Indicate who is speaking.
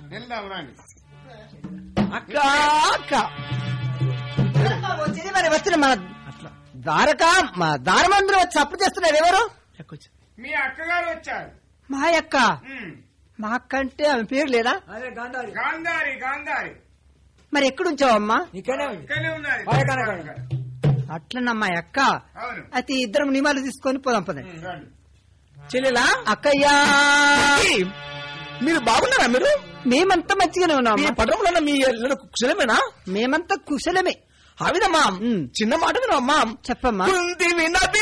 Speaker 1: వెళ్దాం రాండి
Speaker 2: అక్క అక్క వచ్చింది మరి వచ్చిన మన ద్వారక మా దారమందరం వచ్చి అప్పుడు చేస్తున్నారు ఎవరు
Speaker 1: మీ అక్కగారు వచ్చారు
Speaker 2: మా యొక్క
Speaker 1: ఉమ్.
Speaker 2: మా అక్క అంటే ఆమె పేరు లేదా
Speaker 3: అదే గాంధారి
Speaker 1: గాంధారి గాంధారి
Speaker 2: మరి ఎక్కడుంచావమ్మా
Speaker 3: ఇక్కడే ఉంది
Speaker 1: ఇక్కడే ఉన్నది
Speaker 3: బాగా కనపడదు.
Speaker 2: అట్లనమ్మా అక్క
Speaker 1: అవును
Speaker 2: అయితే ఇద్దరం నియమాలు తీసుకొని పోదాం పదండి
Speaker 1: ఉమ్, రండి
Speaker 4: చెల్లెలా
Speaker 2: అక్కయ్యా
Speaker 4: మీరు బాగున్నారా మీరు
Speaker 2: మేమంతా మంచిగానే
Speaker 4: మీ
Speaker 2: ఉన్నాం
Speaker 4: పట్టణంలో మీ ఇల్లు కుశలమేనా
Speaker 2: మేమంతా కుశలమే
Speaker 4: ఆ విధమ్మా
Speaker 2: ఉమ్.
Speaker 4: చిన్న మాట వినమ్మా
Speaker 2: చెప్పమ్మా
Speaker 4: కుంది వినబి